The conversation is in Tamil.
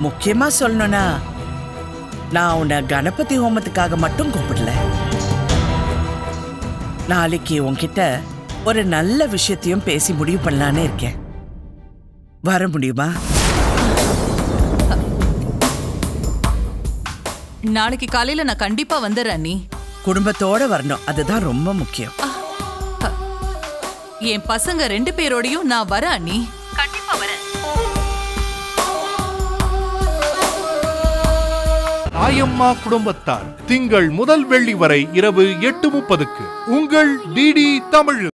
முக்கியமா சொல்லணும்னா நான் உன்னை கணபதி ஹோமத்துக்காக மட்டும் கூப்பிடல நாளைக்கு உன்கிட்ட ஒரு நல்ல விஷயத்தையும் பேசி முடிவு பண்ணலான்னு இருக்கேன் வர முடியுமா நாளைக்கு காலையில நான் கண்டிப்பா வந்துடுறேன் அண்ணி குடும்பத்தோட வரணும் அதுதான் ரொம்ப முக்கியம் என் பசங்க ரெண்டு பேரோடையும் நான் வரேன் அண்ணி கண்டிப்பா வரேன் தாயம்மா குடும்பத்தார் திங்கள் முதல் வெள்ளி வரை இரவு எட்டு முப்பதுக்கு உங்கள் டிடி தமிழ்